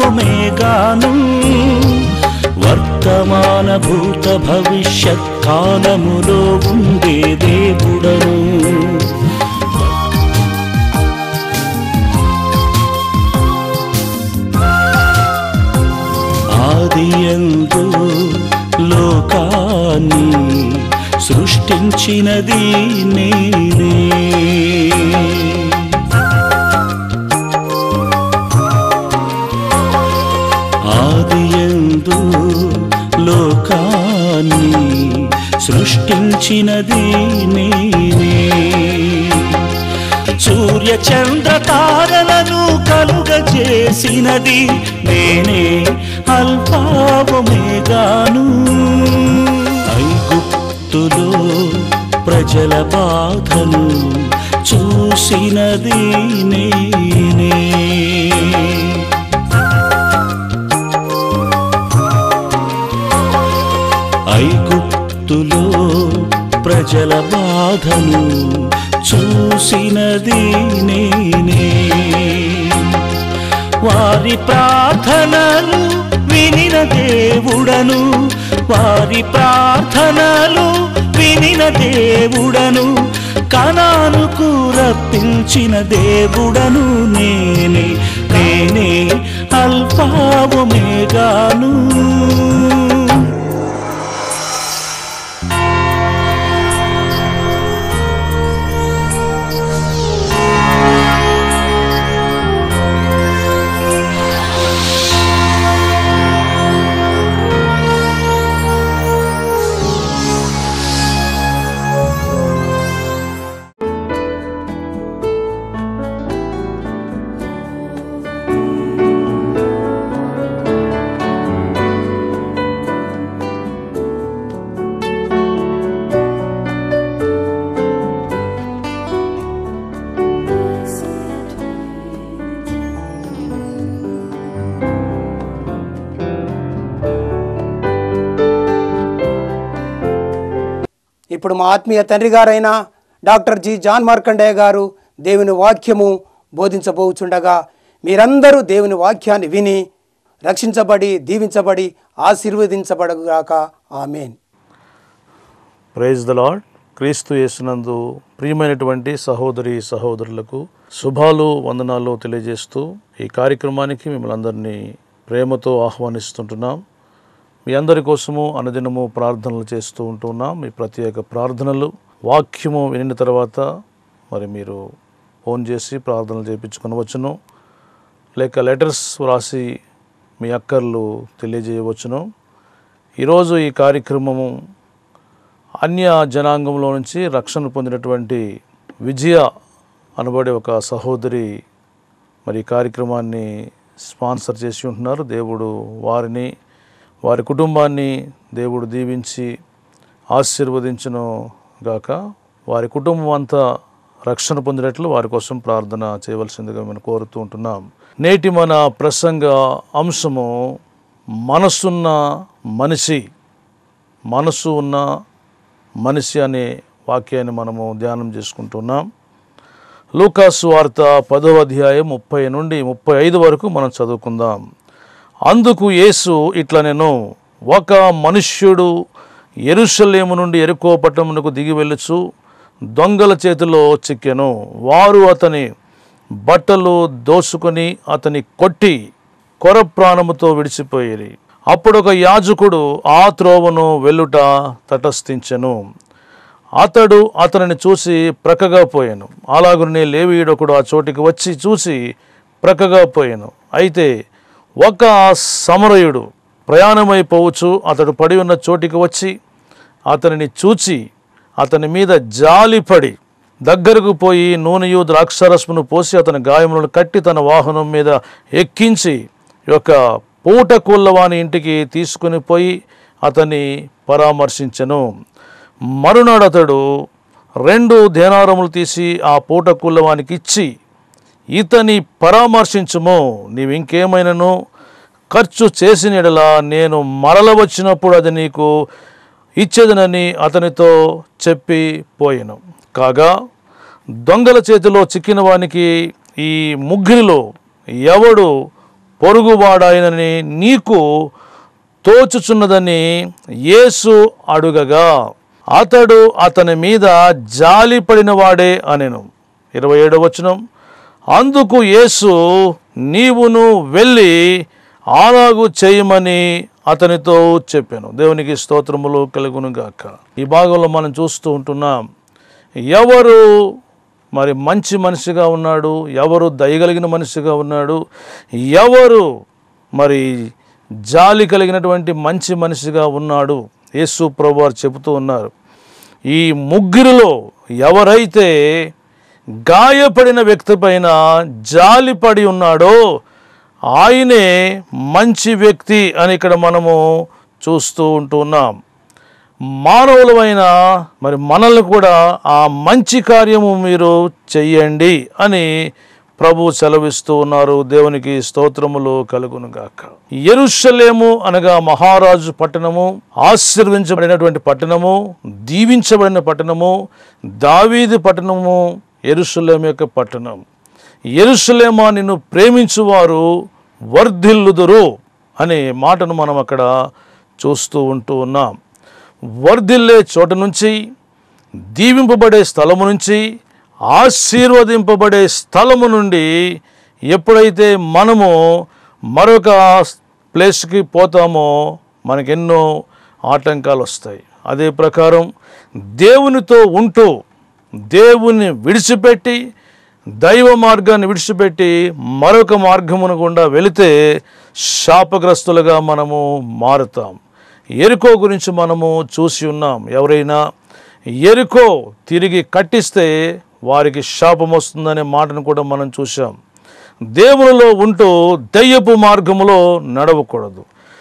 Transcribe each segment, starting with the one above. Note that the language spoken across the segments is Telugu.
అల్పావమేగాను వర్తమాన భూత భవిష్యత్ కాలములో ఉండే దేవుడను ఆదియందు లోకాన్ని సృష్టించినది నేనే ఆదియందు లోకాన్ని సృష్టించినది నేనే సూర్య చంద్ర తారలను కలుగజేసినది నేనే అల్పావమేగాను ఐగుప్తులో ప్రజల బాధను చూసినది నేనే ఐగుప్తులో ప్రజల బాధను చూసినది నేనే వారి ప్రార్థనలు వినిన దేవుడను వారి ప్రార్థనలు వినిన దేవుడను కనానుకు రప్పించిన దేవుడను నేనే నేనే అల్పావమేగాను ఇప్పుడు మా ఆత్మీయ తండ్రి గారైన డాక్టర్ జి జాన్ మార్కండేయ గారు దేవుని వాక్యము బోధించబోచుండగా మీరందరూ దేవుని వాక్యాన్ని విని రక్షించబడి దీవించబడి ఆశీర్వదించబడగాక ఆమెన్ ప్రైజ్ ద లాడ్ క్రీస్తు యేసునందు ప్రియమైనటువంటి సహోదరి సహోదరులకు శుభాలు వందనాలు తెలియజేస్తూ ఈ కార్యక్రమానికి మిమ్మల్ని అందరినీ ప్రేమతో ఆహ్వానిస్తుంటున్నాం మీ అందరి కోసము అనుదినము ప్రార్థనలు చేస్తూ ఉంటున్నాం మీ ప్రత్యేక ప్రార్థనలు వాక్యము వినిన తర్వాత మరి మీరు ఫోన్ చేసి ప్రార్థనలు చేయించుకొనవచ్చును లేక లెటర్స్ వ్రాసి మీ అక్కర్లు తెలియజేయవచ్చును ఈరోజు ఈ కార్యక్రమము అన్య జనాంగంలో నుంచి రక్షణ పొందినటువంటి విజయ అనబడే ఒక సహోదరి మరి ఈ కార్యక్రమాన్ని స్పాన్సర్ చేసి ఉంటున్నారు దేవుడు వారిని వారి కుటుంబాన్ని దేవుడు దీవించి ఆశీర్వదించును గాక వారి కుటుంబం అంతా రక్షణ పొందినట్లు వారి కోసం ప్రార్థన చేయవలసిందిగా మేము కోరుతూ ఉంటున్నాం నేటి మన ప్రసంగ అంశము మనసున్న మనిషి మనసు ఉన్న మనిషి అనే వాక్యాన్ని మనము ధ్యానం చేసుకుంటున్నాం లూకాసు వార్త పదవ అధ్యాయం ముప్పై నుండి ముప్పై ఐదు వరకు మనం చదువుకుందాం అందుకు యేసు ఇట్లా నేను ఒక మనుష్యుడు ఎరుషలేము నుండి ఎరుకో పట్టణమునకు దిగి వెళ్ళుచు దొంగల చేతిలో చిక్కెను వారు అతని బట్టలు దోసుకొని అతని కొట్టి కొర ప్రాణముతో విడిచిపోయేరి అప్పుడు ఒక యాజకుడు ఆ త్రోవను వెళ్ళుట తటస్థించెను అతడు అతనిని చూసి ప్రక్కగా పోయాను అలాగునే లేవీయుడొకడు ఆ చోటికి వచ్చి చూసి ప్రక్కగా పోయాను అయితే ఒక సమరయుడు ప్రయాణమైపోవచ్చు అతడు పడి ఉన్న చోటికి వచ్చి అతనిని చూచి అతని మీద జాలిపడి దగ్గరకు పోయి నూనెయు ద్రాక్షరసమును పోసి అతని గాయములను కట్టి తన వాహనం మీద ఎక్కించి ఈ యొక్క పూట కుల్లవాని ఇంటికి తీసుకుని పోయి అతన్ని పరామర్శించెను మరునాడు అతడు రెండు దేనారములు తీసి ఆ పూట కుల్లవానికి ఇచ్చి ఇతని పరామర్శించుము నీవు ఇంకేమైనాను ఖర్చు చేసిన యెడల నేను మరల వచ్చినప్పుడు అది నీకు ఇచ్చేదనని అతనితో చెప్పి పోయాను కాగా దొంగల చేతిలో చిక్కిన వానికి ఈ ముగ్గురిలో ఎవడు పొరుగువాడాయనని నీకు తోచుచున్నదని యేసు అడుగగా అతడు అతని మీద జాలిపడిన వాడే అనెను ఇరవై ఏడవ వచనం అందుకు యేసు నీవును వెళ్ళి అలాగు చేయమని అతనితో చెప్పాను దేవునికి స్తోత్రములు కలుగును గాక ఈ భాగంలో మనం చూస్తూ ఉంటున్నాం ఎవరు మరి మంచి మనిషిగా ఉన్నాడు ఎవరు దయగలిగిన మనిషిగా ఉన్నాడు ఎవరు మరి జాలి కలిగినటువంటి మంచి మనిషిగా ఉన్నాడు యేసు ప్రభు వారు చెబుతూ ఉన్నారు ఈ ముగ్గురిలో ఎవరైతే గాయపడిన వ్యక్తి పైన జాలిపడి ఉన్నాడో ఆయనే మంచి వ్యక్తి అని ఇక్కడ మనము చూస్తూ ఉంటున్నాం మానవులమైన మరి మనల్ని కూడా ఆ మంచి కార్యము మీరు చెయ్యండి అని ప్రభు సెలవిస్తూ ఉన్నారు దేవునికి స్తోత్రములు కలుగును గాక ఎరుషలేము అనగా మహారాజు పట్టణము ఆశీర్వించబడినటువంటి పట్టణము దీవించబడిన పట్టణము దావీది పట్టణము ఎరుషలేము యొక్క పట్టణం ఎరుషలేమా నిన్ను ప్రేమించువారు వర్ధిల్లుదురు అనే మాటను మనం అక్కడ చూస్తూ ఉంటూ ఉన్నాం వర్ధిల్లే చోట నుంచి దీవింపబడే స్థలము నుంచి ఆశీర్వదింపబడే స్థలము నుండి ఎప్పుడైతే మనము మరొక ప్లేస్కి పోతామో మనకెన్నో ఆటంకాలు వస్తాయి అదే ప్రకారం దేవునితో ఉంటూ దేవుని విడిచిపెట్టి దైవ మార్గాన్ని విడిచిపెట్టి మరొక మార్గమును గుండా వెళితే శాపగ్రస్తులుగా మనము మారుతాం ఎరుకో గురించి మనము చూసి ఉన్నాం ఎవరైనా ఎరుకో తిరిగి కట్టిస్తే వారికి శాపం వస్తుందనే మాటను కూడా మనం చూసాం దేవునిలో ఉంటూ దయ్యపు మార్గములో నడవకూడదు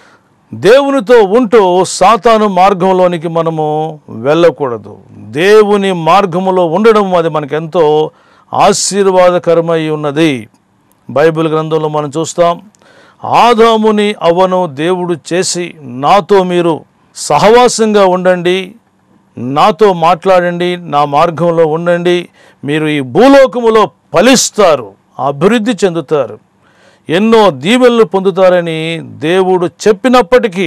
దేవునితో ఉంటూ సాతాను మార్గంలోనికి మనము వెళ్ళకూడదు దేవుని మార్గములో ఉండడం అది మనకెంతో ఆశీర్వాదకరమై ఉన్నది బైబిల్ గ్రంథంలో మనం చూస్తాం ఆదాముని అవ్వను దేవుడు చేసి నాతో మీరు సహవాసంగా ఉండండి నాతో మాట్లాడండి నా మార్గంలో ఉండండి మీరు ఈ భూలోకములో ఫలిస్తారు అభివృద్ధి చెందుతారు ఎన్నో దీవెనలు పొందుతారని దేవుడు చెప్పినప్పటికీ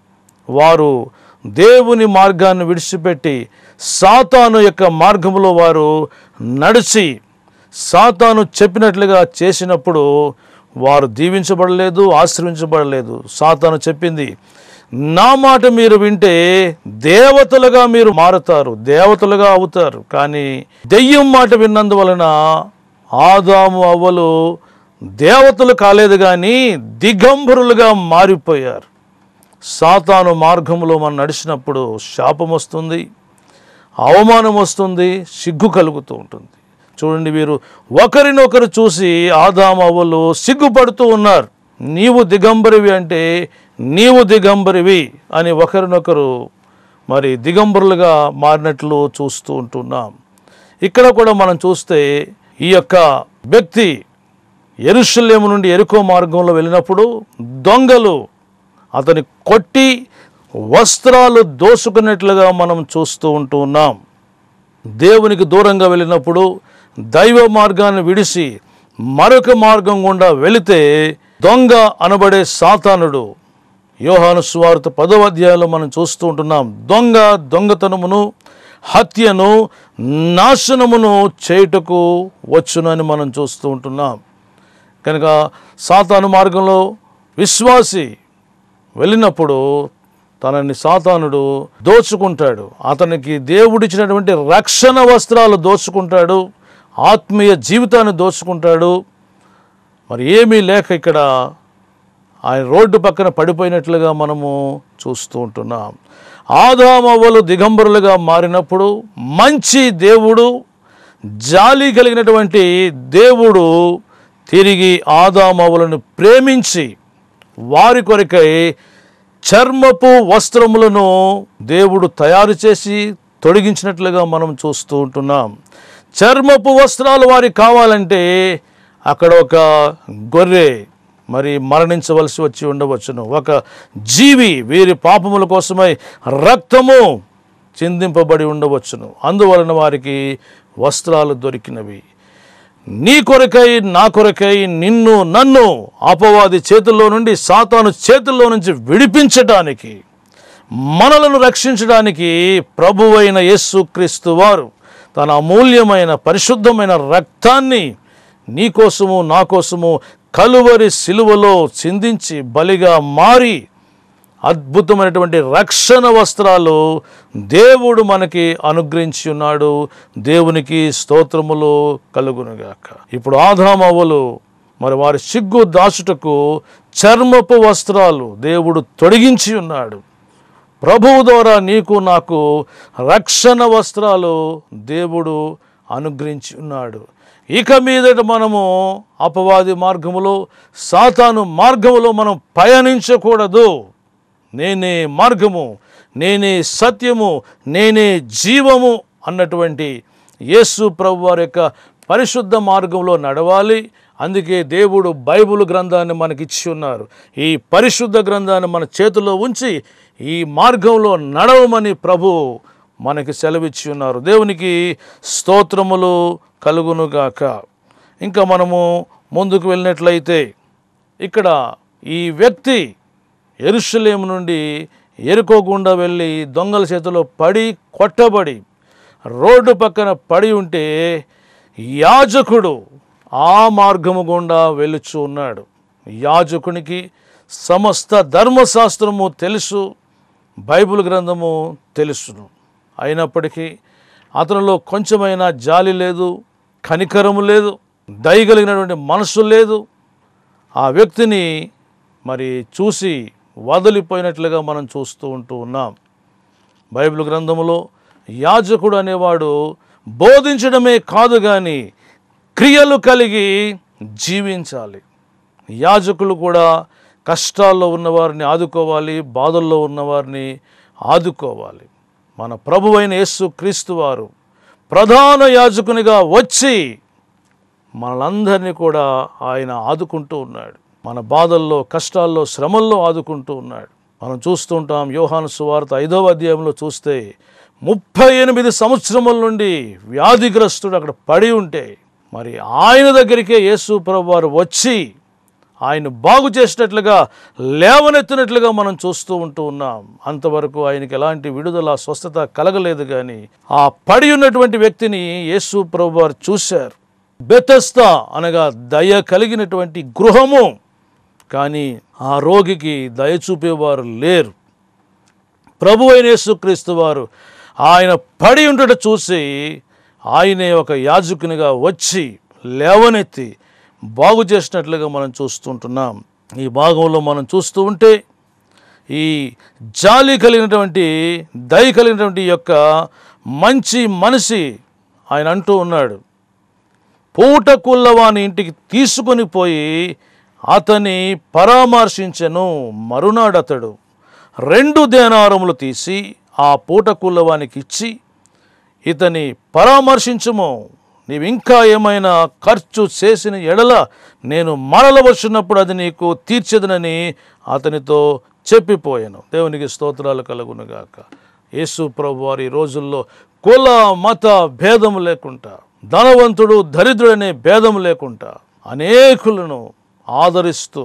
వారు దేవుని మార్గాన్ని విడిచిపెట్టి సాతాను యొక్క మార్గంలో వారు నడిచి సాతాను చెప్పినట్లుగా చేసినప్పుడు వారు దీవించబడలేదు ఆశ్రయించబడలేదు సాతాను చెప్పింది నా మాట మీరు వింటే దేవతలుగా మీరు మారుతారు దేవతలుగా అవుతారు కానీ దెయ్యం మాట విన్నందువలన ఆదాము అవ్వలు దేవతలు కాలేదు కానీ దిగంబరులుగా మారిపోయారు సాతాను మార్గంలో మనం నడిచినప్పుడు శాపం వస్తుంది అవమానం వస్తుంది సిగ్గు కలుగుతూ ఉంటుంది చూడండి వీరు ఒకరినొకరు చూసి ఆదాము అవ్వలు సిగ్గుపడుతూ ఉన్నారు నీవు దిగంబరివి అంటే నీవు దిగంబరివి అని ఒకరినొకరు మరి దిగంబరులుగా మారినట్లు చూస్తూ ఉంటున్నాం ఇక్కడ కూడా మనం చూస్తే ఈ యొక్క వ్యక్తి ఎరుషలేము నుండి ఎరుకో మార్గంలో వెళ్ళినప్పుడు దొంగలు అతని కొట్టి వస్త్రాలు దోసుకున్నట్లుగా మనం చూస్తూ ఉంటూ ఉన్నాం దేవునికి దూరంగా వెళ్ళినప్పుడు దైవ మార్గాన్ని విడిచి మరొక మార్గం గుండా వెళితే దొంగ అనబడే సాతానుడు యోహాను సువార్త పదవ అధ్యాయంలో మనం చూస్తూ ఉంటున్నాం దొంగ దొంగతనమును హత్యను నాశనమును చేయుటకు వచ్చునని మనం చూస్తూ ఉంటున్నాం కనుక సాతాను మార్గంలో విశ్వాసి వెళ్ళినప్పుడు తనని సాతానుడు దోచుకుంటాడు అతనికి దేవుడిచ్చినటువంటి రక్షణ వస్త్రాలు దోచుకుంటాడు ఆత్మీయ జీవితాన్ని దోచుకుంటాడు మరి ఏమీ లేక ఇక్కడ ఆయన రోడ్డు పక్కన పడిపోయినట్లుగా మనము చూస్తూ ఉంటున్నాం ఆదామవ్వలు దిగంబరులుగా మారినప్పుడు మంచి దేవుడు జాలి కలిగినటువంటి దేవుడు తిరిగి ఆదామవులను ప్రేమించి వారి కొరకై చర్మపు వస్త్రములను దేవుడు తయారు చేసి తొడిగించినట్లుగా మనం చూస్తూ ఉంటున్నాం చర్మపు వస్త్రాలు వారికి కావాలంటే అక్కడ ఒక గొర్రె మరి మరణించవలసి వచ్చి ఉండవచ్చును ఒక జీవి వీరి పాపముల కోసమై రక్తము చిందింపబడి ఉండవచ్చును అందువలన వారికి వస్త్రాలు దొరికినవి నీ కొరకై నా కొరకై నిన్ను నన్ను అపవాది చేతుల్లో నుండి సాతాను చేతుల్లో నుంచి విడిపించటానికి మనలను రక్షించడానికి ప్రభువైన యేసుక్రీస్తు వారు తన అమూల్యమైన పరిశుద్ధమైన రక్తాన్ని నీ కోసము నా కోసము కలువరి సిలువలో చిందించి బలిగా మారి అద్భుతమైనటువంటి రక్షణ వస్త్రాలు దేవుడు మనకి అనుగ్రహించి ఉన్నాడు దేవునికి స్తోత్రములు కలుగునుగాక ఇప్పుడు ఆదామవ్వలు మరి వారి సిగ్గు దాచుటకు చర్మపు వస్త్రాలు దేవుడు తొడిగించి ఉన్నాడు ప్రభువు ద్వారా నీకు నాకు రక్షణ వస్త్రాలు దేవుడు అనుగ్రహించి ఉన్నాడు ఇక మీదట మనము అపవాది మార్గములో సాతాను మార్గములో మనం పయనించకూడదు నేనే మార్గము నేనే సత్యము నేనే జీవము అన్నటువంటి యేసు ప్రభు వారి యొక్క పరిశుద్ధ మార్గంలో నడవాలి అందుకే దేవుడు బైబిల్ గ్రంథాన్ని మనకి ఇచ్చి ఉన్నారు ఈ పరిశుద్ధ గ్రంథాన్ని మన చేతిలో ఉంచి ఈ మార్గంలో నడవమని ప్రభు మనకి సెలవిచ్చి ఉన్నారు దేవునికి స్తోత్రములు కలుగునుగాక ఇంకా మనము ముందుకు వెళ్ళినట్లయితే ఇక్కడ ఈ వ్యక్తి ఎరుషలేము నుండి ఎరుకోకుండా వెళ్ళి దొంగల చేతిలో పడి కొట్టబడి రోడ్డు పక్కన పడి ఉంటే యాజకుడు ఆ మార్గము గుండా వెలుచు ఉన్నాడు యాజకునికి సమస్త ధర్మశాస్త్రము తెలుసు బైబిల్ గ్రంథము తెలుసును అయినప్పటికీ అతనిలో కొంచెమైనా జాలి లేదు కనికరము లేదు దయగలిగినటువంటి మనసు లేదు ఆ వ్యక్తిని మరి చూసి వదిలిపోయినట్లుగా మనం చూస్తూ ఉంటూ ఉన్నాం బైబిల్ గ్రంథములో యాజకుడు అనేవాడు బోధించడమే కాదు కానీ క్రియలు కలిగి జీవించాలి యాజకులు కూడా కష్టాల్లో ఉన్నవారిని ఆదుకోవాలి బాధల్లో ఉన్నవారిని ఆదుకోవాలి మన ప్రభువైన యేసు క్రీస్తు వారు ప్రధాన యాజకునిగా వచ్చి మనలందరినీ కూడా ఆయన ఆదుకుంటూ ఉన్నాడు మన బాధల్లో కష్టాల్లో శ్రమల్లో ఆదుకుంటూ ఉన్నాడు మనం చూస్తూ ఉంటాం యోహాను సువార్త ఐదవ అధ్యాయంలో చూస్తే ముప్పై ఎనిమిది సంవత్సరముల నుండి వ్యాధిగ్రస్తుడు అక్కడ పడి ఉంటే మరి ఆయన దగ్గరికే యేసు ప్రభు వారు వచ్చి ఆయన బాగు చేసినట్లుగా లేవనెత్తినట్లుగా మనం చూస్తూ ఉంటూ ఉన్నాం అంతవరకు ఆయనకి ఎలాంటి విడుదల స్వస్థత కలగలేదు కానీ ఆ పడి ఉన్నటువంటి వ్యక్తిని యేసు ప్రభు వారు చూశారు బెతస్తా అనగా దయ కలిగినటువంటి గృహము కానీ ఆ రోగికి దయ చూపేవారు లేరు ప్రభు అయిన యేసుక్రీస్తు వారు ఆయన పడి ఉండట చూసి ఆయనే ఒక యాజకునిగా వచ్చి లేవనెత్తి బాగు చేసినట్లుగా మనం చూస్తుంటున్నాం ఈ భాగంలో మనం చూస్తూ ఉంటే ఈ జాలి కలిగినటువంటి దయ కలిగినటువంటి యొక్క మంచి మనిషి ఆయన అంటూ ఉన్నాడు పూటకుల్లవాని ఇంటికి తీసుకొని పోయి అతని పరామర్శించెను మరునాడు అతడు రెండు దేనారములు తీసి ఆ పూటకుల్లవానికి ఇచ్చి ఇతని పరామర్శించుము నీవు ఇంకా ఏమైనా ఖర్చు చేసిన ఎడల నేను మరల వచ్చినప్పుడు అది నీకు తీర్చదనని అతనితో చెప్పిపోయాను దేవునికి స్తోత్రాలు కలుగునుగాక యేసు ప్రభు వారి రోజుల్లో కుల మత భేదం లేకుండా ధనవంతుడు దరిద్రుడనే భేదం లేకుండా అనేకులను ఆదరిస్తూ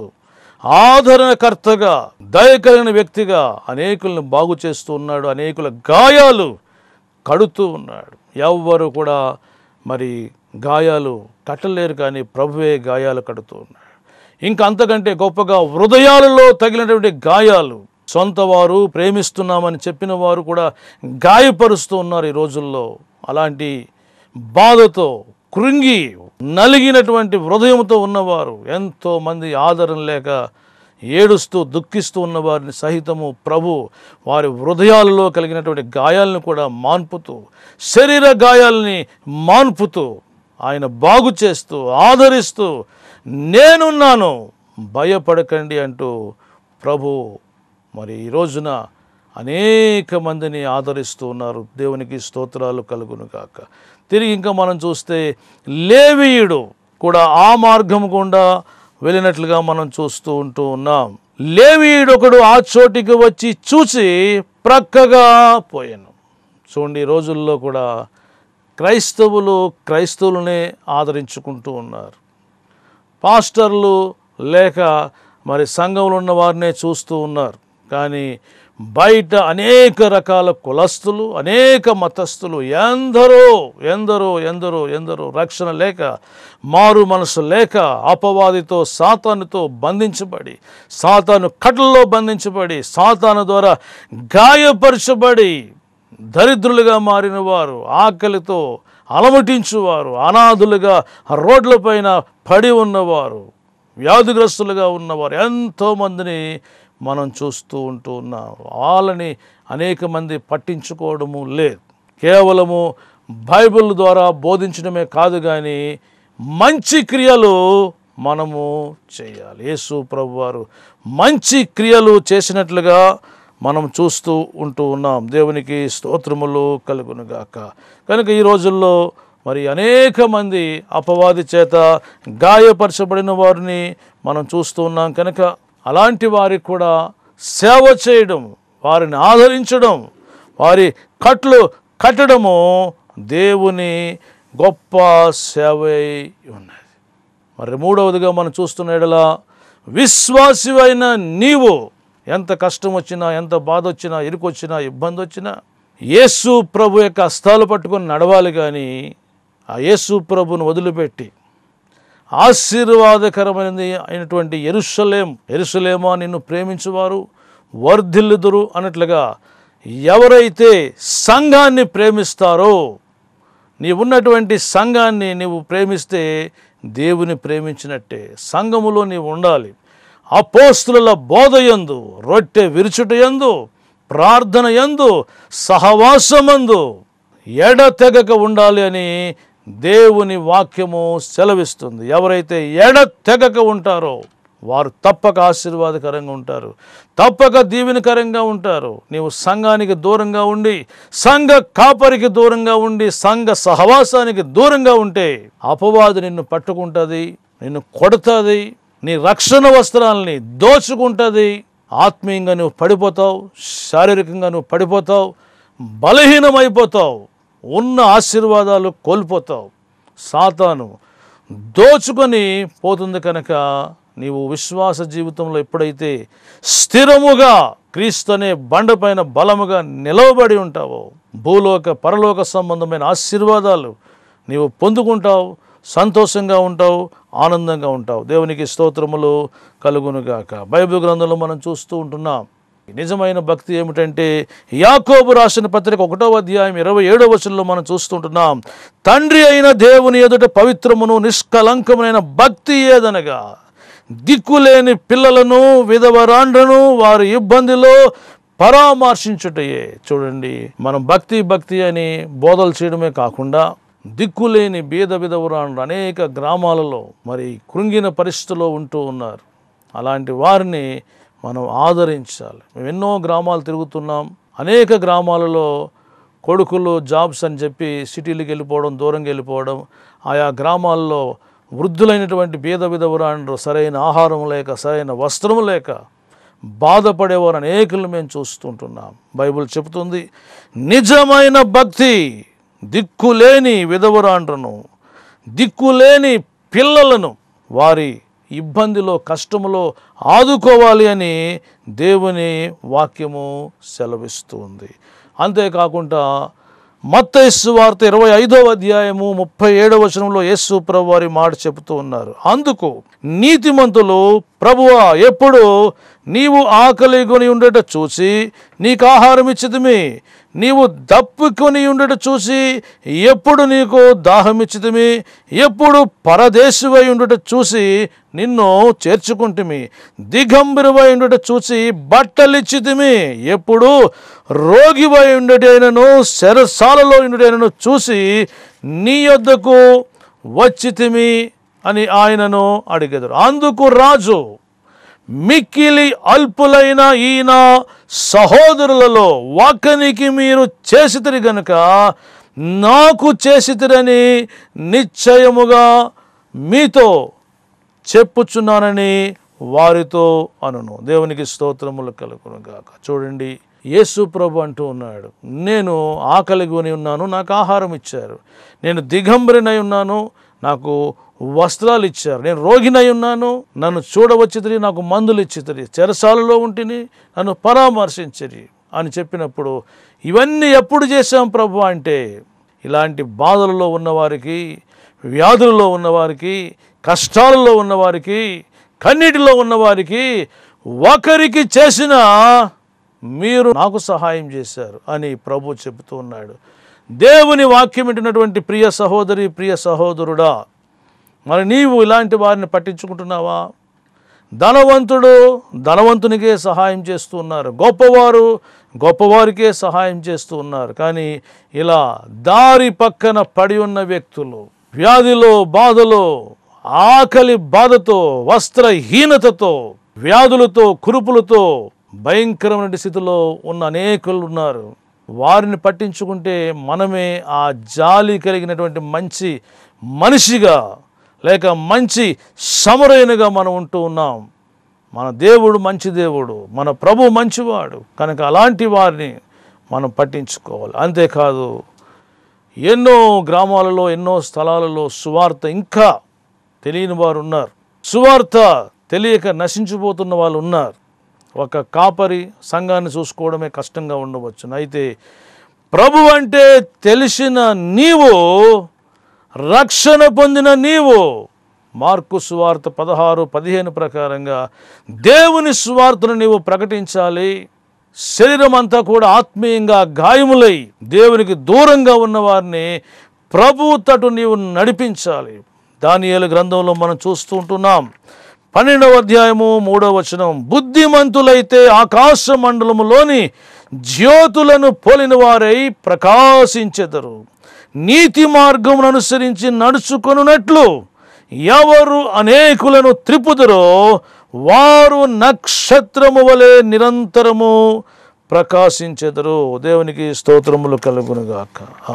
ఆదరణకర్తగా దయ కలిగిన వ్యక్తిగా అనేకులను బాగు చేస్తూ ఉన్నాడు అనేకుల గాయాలు కడుతూ ఉన్నాడు ఎవ్వరు కూడా మరి గాయాలు కట్టలేరు కానీ ప్రభువే గాయాలు కడుతూ ఉన్నాడు ఇంకా అంతకంటే గొప్పగా హృదయాలలో తగిలినటువంటి గాయాలు సొంత వారు ప్రేమిస్తున్నామని చెప్పిన వారు కూడా గాయపరుస్తూ ఉన్నారు ఈ రోజుల్లో అలాంటి బాధతో కృంగి నలిగినటువంటి హృదయంతో ఉన్నవారు ఎంతో మంది ఆదరణ లేక ఏడుస్తూ దుఃఖిస్తూ ఉన్న వారిని సహితము ప్రభు వారి హృదయాలలో కలిగినటువంటి గాయాలను కూడా మాన్పుతూ శరీర గాయాలని మాన్పుతూ ఆయన బాగు చేస్తూ ఆదరిస్తూ నేనున్నాను భయపడకండి అంటూ ప్రభు మరి ఈ రోజున అనేక మందిని ఆదరిస్తూ ఉన్నారు దేవునికి స్తోత్రాలు కలుగును కాక తిరిగి ఇంకా మనం చూస్తే లేవీయుడు కూడా ఆ మార్గం గుండా వెళ్ళినట్లుగా మనం చూస్తూ ఉంటూ ఉన్నాం లేవీయుడు ఒకడు ఆ చోటికి వచ్చి చూసి ప్రక్కగా పోయాను చూడండి ఈ రోజుల్లో కూడా క్రైస్తవులు క్రైస్తవులనే ఆదరించుకుంటూ ఉన్నారు పాస్టర్లు లేక మరి సంఘంలో ఉన్న వారినే చూస్తూ ఉన్నారు కానీ బయట అనేక రకాల కులస్తులు అనేక మతస్థులు ఎందరో ఎందరో ఎందరో ఎందరో రక్షణ లేక మారు మనసు లేక అపవాదితో సాతానుతో బంధించబడి సాతాను కట్లలో బంధించబడి సాతాను ద్వారా గాయపరచబడి దరిద్రులుగా మారిన వారు ఆకలితో అలమటించువారు అనాథులుగా రోడ్లపైన పడి ఉన్నవారు వ్యాధిగ్రస్తులుగా ఉన్నవారు ఎంతోమందిని మనం చూస్తూ ఉంటూ ఉన్నాం వాళ్ళని అనేక మంది పట్టించుకోవడము లేదు కేవలము బైబిల్ ద్వారా బోధించడమే కాదు కానీ మంచి క్రియలు మనము చేయాలి యేసు ప్రభు వారు మంచి క్రియలు చేసినట్లుగా మనం చూస్తూ ఉంటూ ఉన్నాం దేవునికి స్తోత్రములు కలుగునుగాక కనుక ఈ రోజుల్లో మరి అనేక మంది అపవాది చేత గాయపరచబడిన వారిని మనం చూస్తూ ఉన్నాం కనుక అలాంటి వారికి కూడా సేవ చేయడం వారిని ఆదరించడం వారి కట్లు కట్టడము దేవుని గొప్ప సేవ ఉన్నది మరి మూడవదిగా మనం చూస్తున్న ఎడల విశ్వాసివైన నీవు ఎంత కష్టం వచ్చినా ఎంత బాధ వచ్చినా ఇరుకొచ్చినా ఇబ్బంది వచ్చినా యేసు ప్రభు యొక్క హస్తాలు పట్టుకొని నడవాలి కానీ ఆ యేసు ప్రభును వదిలిపెట్టి ఆశీర్వాదకరమైనది అయినటువంటి ఎరుషలేం ఎరుషలేమా నిన్ను ప్రేమించువారు వర్ధిల్లుదురు అన్నట్లుగా ఎవరైతే సంఘాన్ని ప్రేమిస్తారో నీవు ఉన్నటువంటి సంఘాన్ని నీవు ప్రేమిస్తే దేవుని ప్రేమించినట్టే సంఘములో నీవు ఉండాలి అపోస్తుల బోధయందు రొట్టె విరుచుటయందు ప్రార్థన యందు సహవాసమందు ఎడతెగక ఉండాలి అని దేవుని వాక్యము సెలవిస్తుంది ఎవరైతే ఎడతెగక ఉంటారో వారు తప్పక ఆశీర్వాదకరంగా ఉంటారు తప్పక దీవెనకరంగా ఉంటారు నీవు సంఘానికి దూరంగా ఉండి సంఘ కాపరికి దూరంగా ఉండి సంఘ సహవాసానికి దూరంగా ఉంటే అపవాది నిన్ను పట్టుకుంటుంది నిన్ను కొడుతుంది నీ రక్షణ వస్త్రాలని దోచుకుంటుంది ఆత్మీయంగా నువ్వు పడిపోతావు శారీరకంగా నువ్వు పడిపోతావు బలహీనమైపోతావు ఉన్న ఆశీర్వాదాలు కోల్పోతావు సాతాను దోచుకొని పోతుంది కనుక నీవు విశ్వాస జీవితంలో ఎప్పుడైతే స్థిరముగా క్రీస్తు అనే బండపైన బలముగా నిలవబడి ఉంటావో భూలోక పరలోక సంబంధమైన ఆశీర్వాదాలు నీవు పొందుకుంటావు సంతోషంగా ఉంటావు ఆనందంగా ఉంటావు దేవునికి స్తోత్రములు కలుగునుగాక బైబిల్ గ్రంథంలో మనం చూస్తూ ఉంటున్నాం నిజమైన భక్తి ఏమిటంటే యాకోబు రాసిన పత్రిక ఒకటో అధ్యాయం ఇరవై ఏడో వచనంలో మనం చూస్తుంటున్నాం తండ్రి అయిన దేవుని ఎదుట పవిత్రమును నిష్కలంకమైన భక్తి ఏదనగా దిక్కులేని పిల్లలను విధవరాండ్రను వారి ఇబ్బందిలో పరామర్శించుటయే చూడండి మనం భక్తి భక్తి అని బోధలు చేయడమే కాకుండా దిక్కులేని బీద విధవరాండ్రు అనేక గ్రామాలలో మరి కృంగిన పరిస్థితిలో ఉంటూ ఉన్నారు అలాంటి వారిని మనం ఆదరించాలి మేము ఎన్నో గ్రామాలు తిరుగుతున్నాం అనేక గ్రామాలలో కొడుకులు జాబ్స్ అని చెప్పి సిటీలకు వెళ్ళిపోవడం దూరంగా వెళ్ళిపోవడం ఆయా గ్రామాల్లో వృద్ధులైనటువంటి బీద విధవరాండ్రు సరైన ఆహారం లేక సరైన వస్త్రం లేక బాధపడేవారు అనేకులు మేము చూస్తుంటున్నాం బైబిల్ చెబుతుంది నిజమైన భక్తి దిక్కులేని విధవరాండ్రను దిక్కులేని పిల్లలను వారి ఇబ్బందిలో కష్టములో ఆదుకోవాలి అని దేవుని వాక్యము సెలవిస్తుంది అంతేకాకుండా మత్తయస్సు వార్త ఇరవై ఐదవ అధ్యాయము ముప్పై ఏడవ వచనంలో యేసు ప్రభు వారి మాట చెబుతూ ఉన్నారు అందుకు నీతిమంతులు ప్రభువా ఎప్పుడు నీవు ఆకలి కొని ఉండట చూసి నీకు ఆహారం ఇచ్చితిమి నీవు దప్పుకొని ఉండట చూసి ఎప్పుడు నీకు దాహం ఇచ్చితిమి ఎప్పుడు పరదేశివై ఉండట చూసి నిన్ను చేర్చుకుంటుమి దిగంబరువై ఉండట చూసి బట్టలిచ్చితిమి ఎప్పుడు రోగివై ఉండటైనను శరసాలలో ఉండటైనను చూసి నీ యొద్దకు వచ్చితిమి అని ఆయనను అడిగెదరు అందుకు రాజు మిక్కిలి అల్పులైన ఈయన సహోదరులలో ఒకనికి మీరు చేసితిరి గనుక నాకు చేసితిరని నిశ్చయముగా మీతో చెప్పుచున్నానని వారితో అనును దేవునికి స్తోత్రములు కలుగును గాక చూడండి యేసు ప్రభు అంటూ ఉన్నాడు నేను ఆకలిగొని ఉన్నాను నాకు ఆహారం ఇచ్చారు నేను దిగంబరినై ఉన్నాను నాకు వస్త్రాలు ఇచ్చారు నేను రోగినై ఉన్నాను నన్ను చూడవచ్చితిరి నాకు మందులు ఇచ్చితిరి చెరసాలలో ఉంటిని నన్ను పరామర్శించిరి అని చెప్పినప్పుడు ఇవన్నీ ఎప్పుడు చేశాం ప్రభు అంటే ఇలాంటి బాధలలో ఉన్నవారికి వ్యాధులలో ఉన్నవారికి కష్టాలలో ఉన్నవారికి కన్నీటిలో ఉన్నవారికి ఒకరికి చేసిన మీరు నాకు సహాయం చేశారు అని ప్రభు చెబుతూ ఉన్నాడు దేవుని వాక్యం వింటున్నటువంటి ప్రియ సహోదరి ప్రియ సహోదరుడా మరి నీవు ఇలాంటి వారిని పట్టించుకుంటున్నావా ధనవంతుడు ధనవంతునికే సహాయం చేస్తూ ఉన్నారు గొప్పవారు గొప్పవారికే సహాయం చేస్తూ ఉన్నారు కానీ ఇలా దారి పక్కన పడి ఉన్న వ్యక్తులు వ్యాధిలో బాధలో ఆకలి బాధతో వస్త్రహీనతతో వ్యాధులతో కురుపులతో భయంకరమైన స్థితిలో ఉన్న అనేకులు ఉన్నారు వారిని పట్టించుకుంటే మనమే ఆ జాలి కలిగినటువంటి మంచి మనిషిగా లేక మంచి సమరైనగా మనం ఉంటూ ఉన్నాం మన దేవుడు మంచి దేవుడు మన ప్రభు మంచివాడు కనుక అలాంటి వారిని మనం పట్టించుకోవాలి అంతేకాదు ఎన్నో గ్రామాలలో ఎన్నో స్థలాలలో సువార్త ఇంకా తెలియని వారు ఉన్నారు సువార్త తెలియక నశించిపోతున్న వాళ్ళు ఉన్నారు ఒక కాపరి సంఘాన్ని చూసుకోవడమే కష్టంగా ఉండవచ్చు అయితే ప్రభు అంటే తెలిసిన నీవు రక్షణ పొందిన నీవు మార్కు సువార్త పదహారు పదిహేను ప్రకారంగా దేవుని సువార్తను నీవు ప్రకటించాలి శరీరం అంతా కూడా ఆత్మీయంగా గాయములై దేవునికి దూరంగా ఉన్న వారిని ప్రభు తటు నీవు నడిపించాలి దానియేలు గ్రంథంలో మనం చూస్తూ ఉంటున్నాం పన్నెండవ అధ్యాయము మూడవ వచనం బుద్ధిమంతులైతే ఆకాశ మండలములోని జ్యోతులను పోలిన వారై ప్రకాశించెదరు నీతి మార్గమును అనుసరించి నడుచుకొనున్నట్లు ఎవరు అనేకులను త్రిపుదరో వారు నక్షత్రము వలె నిరంతరము ప్రకాశించెదరు దేవునికి స్తోత్రములు కలుగునుగాక ఆ.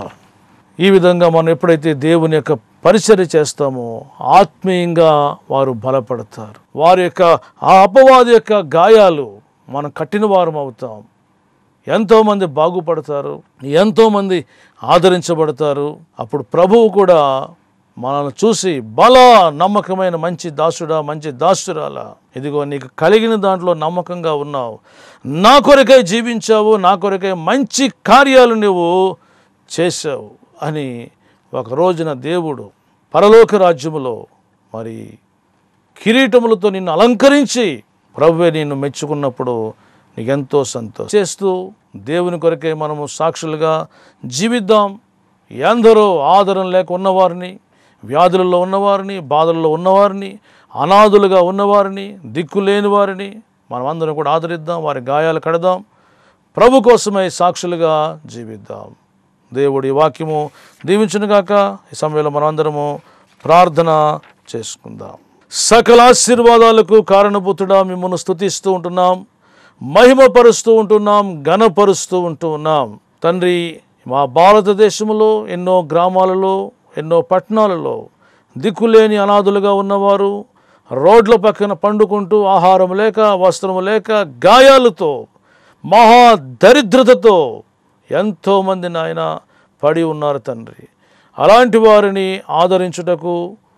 ఈ విధంగా మనం ఎప్పుడైతే దేవుని యొక్క పరిచర్య చేస్తామో ఆత్మీయంగా వారు బలపడతారు వారి యొక్క ఆ అపవాది యొక్క గాయాలు మనం కట్టిన వారం అవుతాం ఎంతోమంది బాగుపడతారు ఎంతోమంది ఆదరించబడతారు అప్పుడు ప్రభువు కూడా మనల్ని చూసి బల నమ్మకమైన మంచి దాసుడా మంచి దాసురాలా ఇదిగో నీకు కలిగిన దాంట్లో నమ్మకంగా ఉన్నావు నా కొరకై జీవించావు నా కొరకై మంచి కార్యాలు నువ్వు చేశావు అని ఒక రోజున దేవుడు పరలోక రాజ్యములో మరి కిరీటములతో నిన్ను అలంకరించి ప్రభువే నిన్ను మెచ్చుకున్నప్పుడు నీకెంతో సంతోషం చేస్తూ దేవుని కొరకే మనము సాక్షులుగా జీవిద్దాం ఎందరో ఆదరణ లేక ఉన్నవారిని వ్యాధులలో ఉన్నవారిని బాధల్లో ఉన్నవారిని అనాథులుగా ఉన్నవారిని దిక్కు లేని వారిని మనం అందరం కూడా ఆదరిద్దాం వారి గాయాలు కడదాం ప్రభు కోసమై సాక్షులుగా జీవిద్దాం దేవుడి వాక్యము దీవించునుగాక ఈ సమయంలో మనమందరము ప్రార్థన చేసుకుందాం సకల ఆశీర్వాదాలకు కారణభూతుడా మిమ్మల్ని స్తుతిస్తూ ఉంటున్నాం మహిమపరుస్తూ ఉంటున్నాం ఘనపరుస్తూ ఉంటూ ఉన్నాం తండ్రి మా భారతదేశంలో ఎన్నో గ్రామాలలో ఎన్నో పట్టణాలలో దిక్కులేని అనాథులుగా ఉన్నవారు రోడ్ల పక్కన పండుకుంటూ ఆహారం లేక వస్త్రం లేక గాయాలతో మహా దరిద్రతతో ఎంతోమంది నాయన పడి ఉన్నారు తండ్రి అలాంటి వారిని ఆదరించుటకు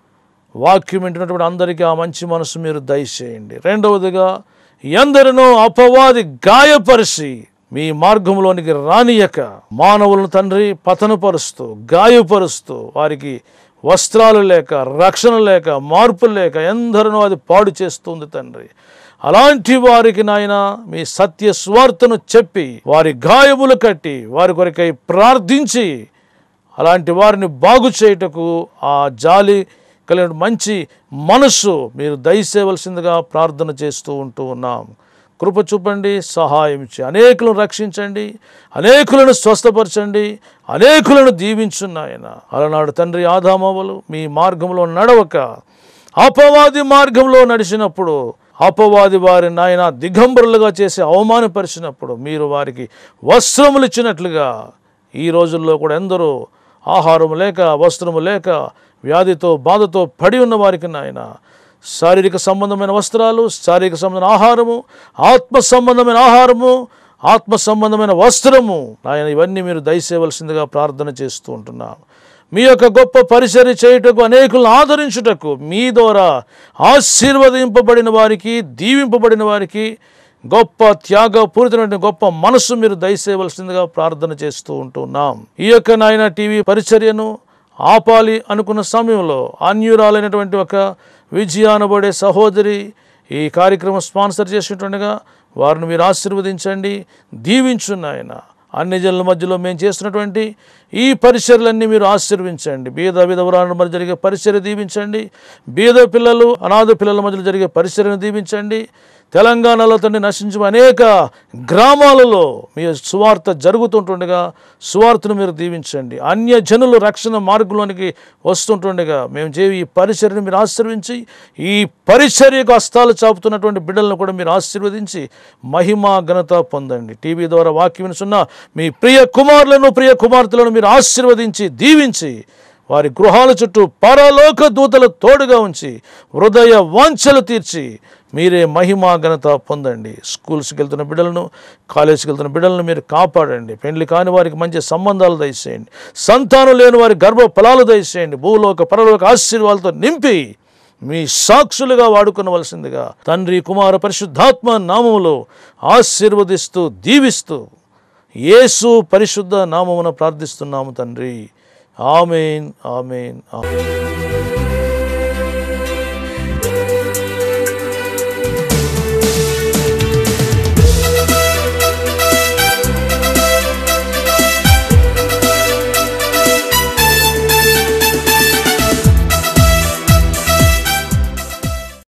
వాక్యం వింటున్నటువంటి అందరికీ ఆ మంచి మనసు మీరు దయచేయండి రెండవదిగా ఎందరినో అపవాది గాయపరిచి మీ మార్గంలోనికి రానియక మానవులను తండ్రి పతనపరుస్తూ గాయపరుస్తూ వారికి వస్త్రాలు లేక రక్షణ లేక మార్పులు లేక ఎందరినో అది పాడు చేస్తుంది తండ్రి అలాంటి వారికి నాయన మీ సత్య స్వార్థను చెప్పి వారి గాయములు కట్టి వారి కొరకై ప్రార్థించి అలాంటి వారిని బాగు చేయుటకు ఆ జాలి కలిగిన మంచి మనస్సు మీరు దయచేయవలసిందిగా ప్రార్థన చేస్తూ ఉంటూ ఉన్నాం కృప చూపండి సహాయం చే అనేకులను రక్షించండి అనేకులను స్వస్థపరచండి అనేకులను దీవించున్నాయన అలనాడు తండ్రి ఆదామవలు మీ మార్గంలో నడవక అపవాది మార్గంలో నడిచినప్పుడు అపవాది వారి నాయన దిగంబరులుగా చేసి అవమానపరిచినప్పుడు మీరు వారికి వస్త్రములు ఇచ్చినట్లుగా ఈ రోజుల్లో కూడా ఎందరో ఆహారం లేక వస్త్రము లేక వ్యాధితో బాధతో పడి ఉన్న వారికి నాయన శారీరక సంబంధమైన వస్త్రాలు శారీరక సంబంధమైన ఆహారము ఆత్మ సంబంధమైన ఆహారము ఆత్మ సంబంధమైన వస్త్రము నాయన ఇవన్నీ మీరు దయచేయవలసిందిగా ప్రార్థన చేస్తూ ఉంటున్నాం మీ యొక్క గొప్ప పరిచర్య చేయుటకు అనేకులను ఆదరించుటకు మీ ద్వారా ఆశీర్వదింపబడిన వారికి దీవింపబడిన వారికి గొప్ప త్యాగపూరితమైన గొప్ప మనస్సు మీరు దయచేయవలసిందిగా ప్రార్థన చేస్తూ ఉంటున్నాం ఈ యొక్క నాయన టీవీ పరిచర్యను ఆపాలి అనుకున్న సమయంలో అన్యురాలైనటువంటి ఒక విజయ అనబడే సహోదరి ఈ కార్యక్రమం స్పాన్సర్ చేసినట్టుగా వారిని మీరు ఆశీర్వదించండి దీవించున్న ఆయన అన్ని జనుల మధ్యలో మేము చేస్తున్నటువంటి ఈ పరిచర్లన్నీ మీరు ఆశీర్వించండి బీద విధవరాల మధ్య జరిగే పరిచర్య దీవించండి బీద పిల్లలు అనాథ పిల్లల మధ్యలో జరిగే పరిచర్యను దీవించండి తెలంగాణలో తండ్రి నశించిన అనేక గ్రామాలలో మీ సువార్త జరుగుతుంటుండగా సువార్తను మీరు దీవించండి అన్య జనులు రక్షణ మార్గంలోనికి వస్తుంటుండగా మేము చే ఈ పరిచర్యను మీరు ఆశీర్వించి ఈ పరిచర్యకు హస్తాలు చాపుతున్నటువంటి బిడ్డలను కూడా మీరు ఆశీర్వదించి మహిమ ఘనత పొందండి టీవీ ద్వారా వాక్యం వినుచున్న మీ ప్రియ కుమారులను ప్రియ కుమార్తెలను మీరు ఆశీర్వదించి దీవించి వారి గృహాల చుట్టూ పరలోక దూతలు తోడుగా ఉంచి హృదయ వాంఛలు తీర్చి మీరే మహిమా ఘనత పొందండి స్కూల్స్కి వెళ్తున్న బిడ్డలను కాలేజీకి వెళ్తున్న బిడ్డలను మీరు కాపాడండి పెండ్లి కాని వారికి మంచి సంబంధాలు దయచేయండి సంతానం లేని వారి గర్భ ఫలాలు దయచేయండి భూలోక పరలోక ఆశీర్వాదాలతో నింపి మీ సాక్షులుగా వాడుకొనవలసిందిగా తండ్రి కుమార పరిశుద్ధాత్మ నామములో ఆశీర్వదిస్తూ దీవిస్తూ యేసు పరిశుద్ధ నామమున ప్రార్థిస్తున్నాము తండ్రి ఆమెన్ ఆమెన్ ఆమెన్